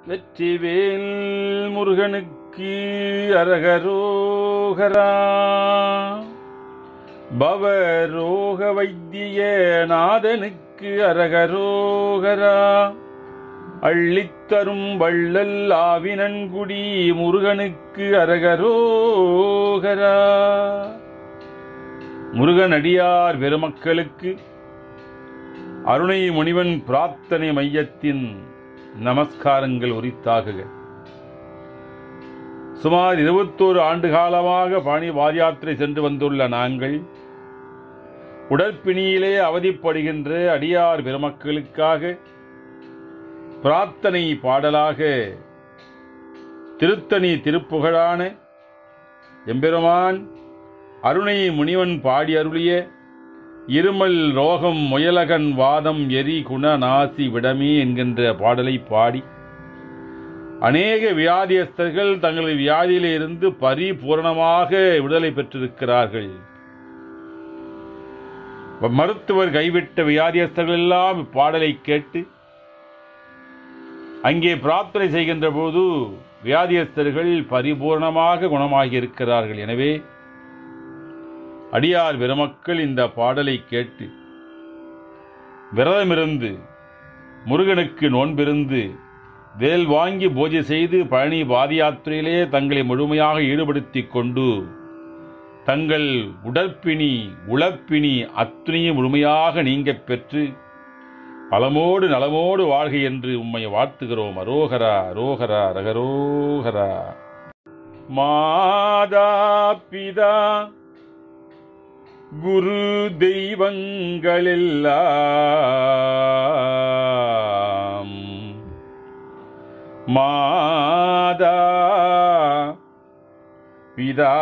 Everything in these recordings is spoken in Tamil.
வெற்றிவேல் முருகனுக்கு அரகரோகரா பவரோக வைத்திய நாதனுக்கு அரகரோகரா அள்ளித்தரும் வள்ளல் ஆவினன்குடி முருகனுக்கு அரகரோகரா முருகனடியார் பெருமக்களுக்கு அருணை முனிவன் பிரார்த்தனை மையத்தின் நமஸ்காரங்கள் உரித்தாகுக சுமார் இருபத்தோரு ஆண்டு காலமாக பழனி பாதயாத்திரை சென்று வந்துள்ள நாங்கள் உடற்பிணியிலே அவதிப்படுகின்ற அடியார் பெருமக்களுக்காக பிரார்த்தனை பாடலாக திருத்தணி திருப்புகழான எம்பெருமான் அருணை முனிவன் பாடி அருளிய இருமல் ரோகம் முயலகன் வாதம் எரி குண நாசி விடமே என்கின்ற பாடலை பாடி அநேக வியாதியஸ்தர்கள் தங்களது வியாதியிலே இருந்து பரிபூரணமாக விடுதலை பெற்றிருக்கிறார்கள் மருத்துவர் கைவிட்ட வியாதியஸ்தர்கள் எல்லாம் இப்பாடலை கேட்டு அங்கே பிரார்த்தனை செய்கின்ற போது வியாதியஸ்தர்கள் பரிபூர்ணமாக குணமாகி இருக்கிறார்கள் எனவே அடியார் பெருமக்கள் இந்த பாடலை கேட்டு விரதமிருந்து முருகனுக்கு நோன்பிருந்து வேல் வாங்கி பூஜை செய்து பழனி பாதயாத்திரையிலே தங்களை முழுமையாக ஈடுபடுத்திக் கொண்டு தங்கள் உடற்பிணி உளப்பிணி அத்தனையும் முழுமையாக நீங்கப் பெற்று பலமோடு நலமோடு வாழ்க என்று உம்மை வாழ்த்துகிறோம் அரோகரா அரோகரா ரகரோகரா மாதா பிதா குரு தெய்வங்களெல்லாம் மாதா பிதா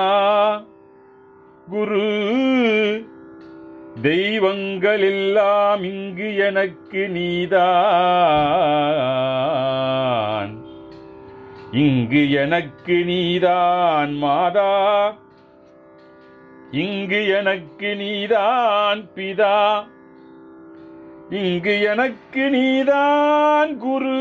குரு தெய்வங்களெல்லாம் இங்கு எனக்கு நீதான் இங்கு எனக்கு நீதான் மாதா இங்கு எனக்கு நீதான் பிதா இங்கு எனக்கு நீதான் குரு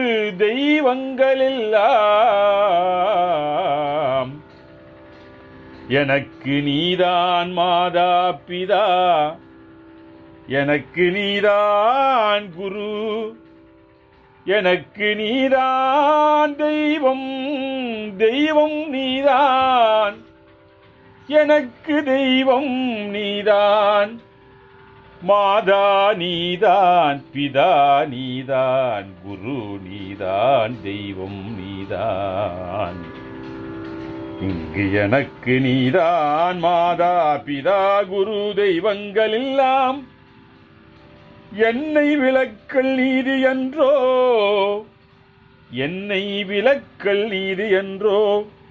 தெய்வங்களெல்லாம் எனக்கு நீதான் மாதா பிதா எனக்கு நீதான் குரு எனக்கு நீதான் தெய்வம் தெய்வம் நீதான் எனக்கு தெய்வம் நீதான் மாதா நீதான் பிதா நீதான் குரு நீதான் தெய்வம் நீதான் இங்கு எனக்கு நீதான் மாதா பிதா குரு தெய்வங்கள் எல்லாம் என்னை விளக்கல் நீதி என்றோ என்னை விளக்கல் நீதி என்றோ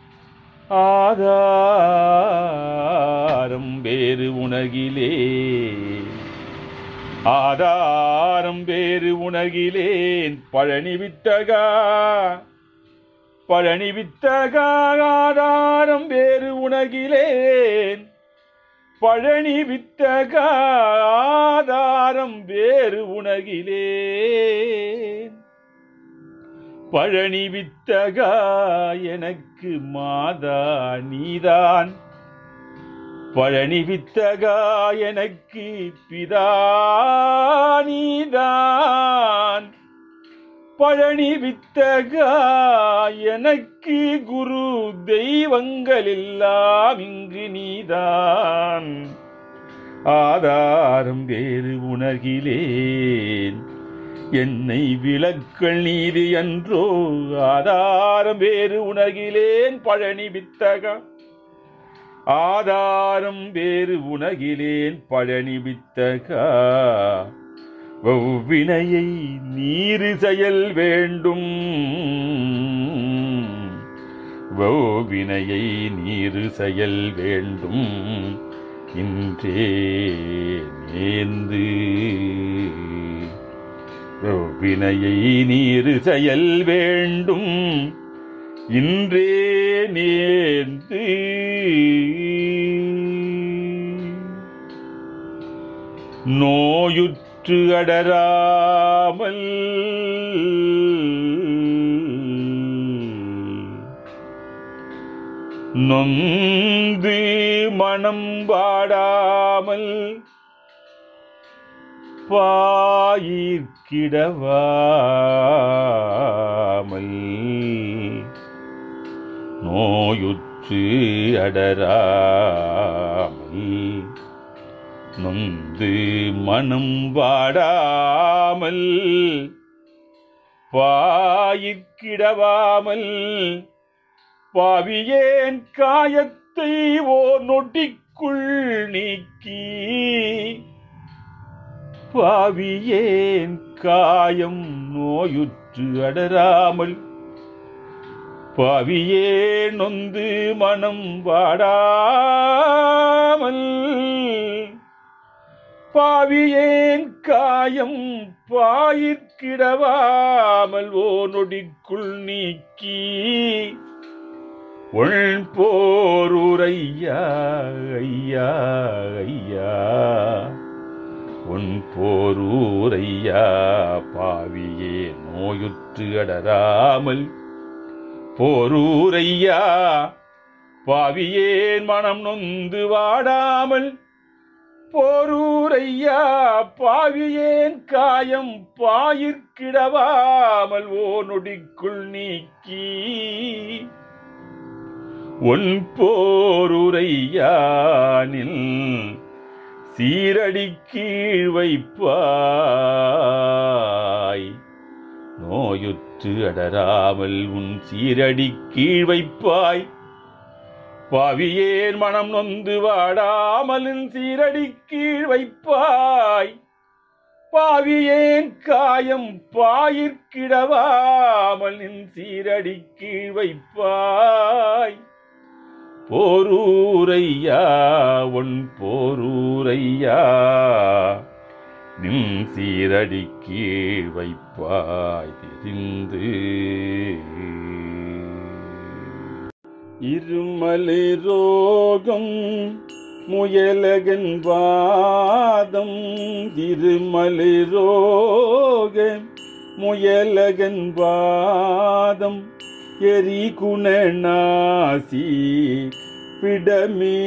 ஆதாரம் வேறு உணகிலே ஆதாரம் வேறு உணகிலேன் பழனி வித்தகா பழனி வித்தகா ஆதாரம் வேறு உணகிலேன் பழனி வித்தகா ஆதாரம் வேறு உணகிலேன் பழனி வித்தகா எனக்கு மாதா நீதான் பழனி வித்தகா எனக்கு பிதா நீதான் பழனி வித்தகா எனக்கு குரு தெய்வங்கள் எல்லாம் இங்கு நீதான் ஆதாரம் வேறு உணர்கிலேன் என்னை விளக்கள் நீதி என்றோ ஆதாரம் வேறு உணர்கிலேன் பழனி வித்தகா ஆதாரம் வேறு உணகிலேன் பழனி வித்தகா ஒவ்வினையை நீரு செயல் வேண்டும் ஒவ்வினையை நீரு செயல் வேண்டும் இன்றே நேர்ந்து ஒவ்வினையை நீரு செயல் வேண்டும் இன்றே நேர்ந்து நோயுற்று அடராமல் நொந்து மனம் வாடாமல் பாயிற்கிடவாமல் நோயுற்று அடராமல் நொந்து மனம் வாடாமல் பாயிற்கிடவாமல் பாவியேன் காயத்தை ஓர் நொடிக்குள் நீக்கி பாவியேன் காயம் நோயுற்று அடராமல் பாவியே நொந்து மனம் வாடாமல் பாவியேன் காயம் பாயிற்கிடவாமல் ஓ நொடிக்குள் நீக்கி உள் போரூரையா ஐயா ஐயா உன் போரூரையா பாவியே நோயுற்று அடராமல் போரூரையா பாவியேன் மனம் நொந்து வாடாமல் போரூரையா பாவியேன் காயம் பாயிற்கிடவாமல் ஓ நொடிக்குள் நீக்கி உன் போருரையானில் சீரடி கீழ் வைப்பாய் நோயுற்று அடராமல் உன் சீரடி கீழ் வைப்பாய் பாவியேன் மனம் நொந்து வாடாமல் உன் சீரடி கீழ் வைப்பாய் பாவியேன் காயம் பாயிற்கிடவாமல் நின் சீரடி கீழ் வைப்பாய் போரூரையா உன் போரூரையா நின் சீரடி கீழ் வைப்பாய் தெரிந்து இருமலை ரோகம் முயலகன் வாதம் திருமலை ரோக முயலகன் வாதம் எரி குணநாசி பிடமே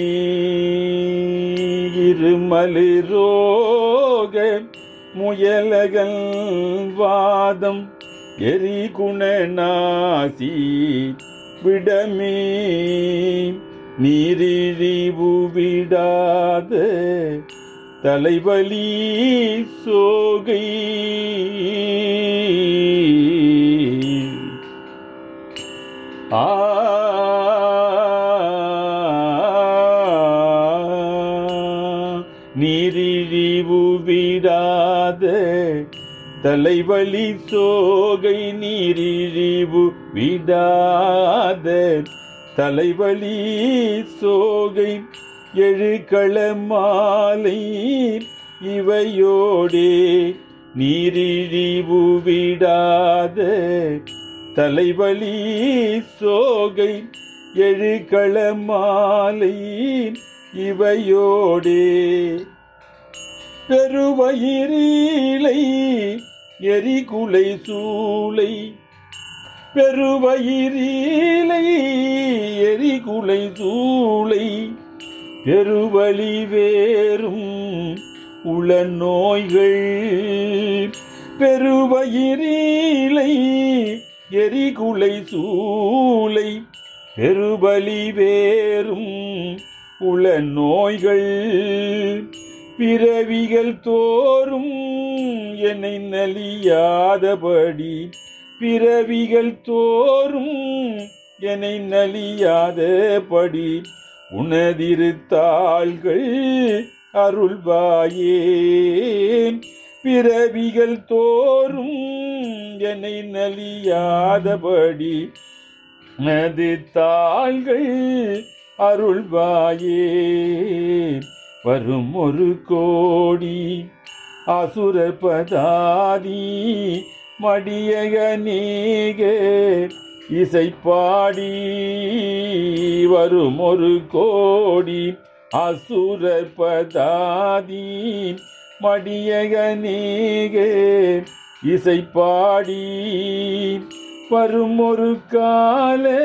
இருமலை ரோக முயலகன் வாதம் எரி குணநாசி விடமே நீரிழிவு விடாத தலைவலி சோகை ஆ நீரிழிவு விடாத தலைவலி சோகை நீரிழிவு விடாத தலைவலி சோகை எழுக்கள மாலை இவையோடே நீரிழிவு விடாத தலைவலி சோகை எழுக்கள மாலை இவையோடே பெருவயிரீலை எரிகுலை சூளை பெருவயிரீலை எரிகுலை சூளை பெருவழி வேறும் உள நோய்கள் பெருவயிரீலை எரிகுலை சூளை பெருபலி வேறும் உள நோய்கள் பிறவிகள் தோறும் என்னை நலியாதபடி பிறவிகள் தோறும் என்னை நலியாதபடி உனதிருத்தாள்கள் அருள்வாயேன் பிறவிகள் தோறும் என்னை நலியாதபடி நது தாள்கள் அருள்வாயே வரும் ஒரு கோடி அசுர பதாதி மடியக நீக இசை பாடி வரும் ஒரு கோடி அசுர பதாதி மடியக நீக இசை பாடி வரும் ஒரு காலே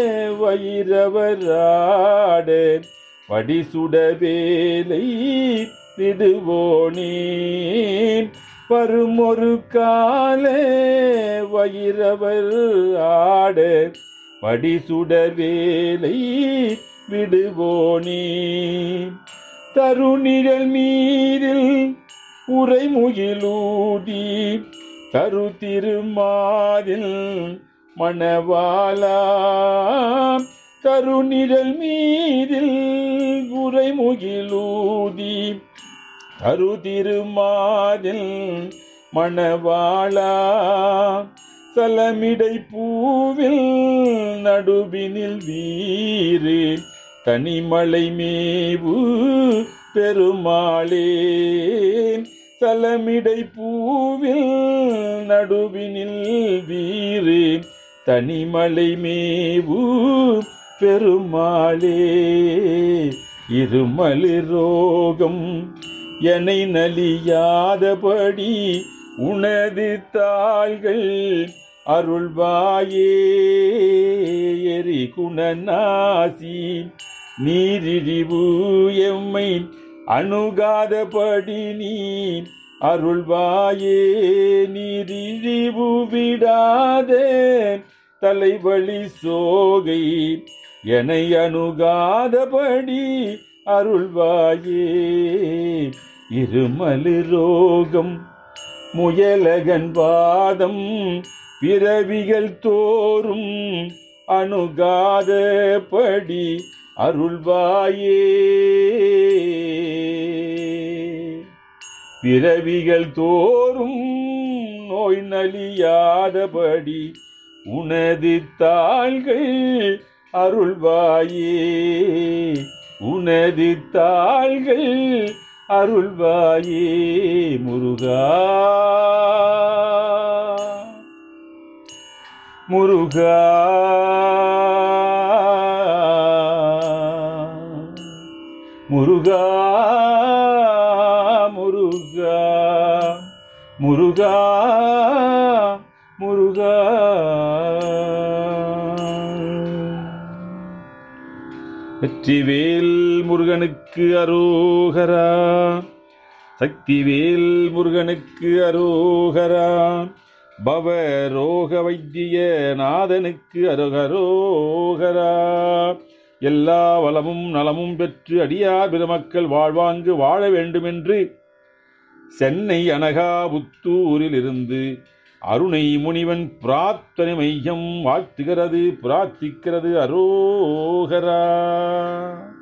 வைரவராட படிசுட வேலை விடுவோனே வரும் ஒரு காலே வைரவர் ஆட படிசுடர் வேலை விடுவோனே தருநிழல் மீதில் உரைமுகிலூடி தரு திருமாதில் மணவாளா தருநிழல் மீதில் உரைமுகிலூதி தரு திருமாதில் மணவாளா சலமிடை பூவில் நடுவினில் வீறு தனிமலை மேவு பெருமாளே சலமிடை பூவில் நடுவினில் வீறு தனிமலை மேவு பெருமாளே இருமலி ரோகம் எனை நலியாதபடி உனது தாள்கள் அருள்வாயே எரி குணநாசி நீரிழிவு எம்மை அணுகாதபடி நீ அருள்வாயே நீரிழிவு விடாதே தலைவலி சோகை என்னை அணுகாதபடி அருள்வாயே இருமலு ரோகம் முயலகன் வாதம் பிறவிகள் தோறும் அணுகாதபடி அருள்வாயே பிறவிகள் தோறும் நோய் நலியாதபடி உனது தாள்கள் அருள்வாயே உனது தாள்கள் அருள்வாயே முருகா முருகா முருகா முருகா முருகா முருகா வெற்றிவேல் முருகனுக்கு அரோகரா சக்திவேல் முருகனுக்கு அரோகரா பவ ரோக வைத்திய நாதனுக்கு அருகரோகரா எல்லா வளமும் நலமும் பெற்று அடியார் பெருமக்கள் வாழ்வாங்கு வாழ வேண்டுமென்று சென்னை அனகாபுத்தூரில் இருந்து அருணை முனிவன் பிரார்த்தனை மையம் வாழ்த்துகிறது பிரார்த்திக்கிறது அரோகரா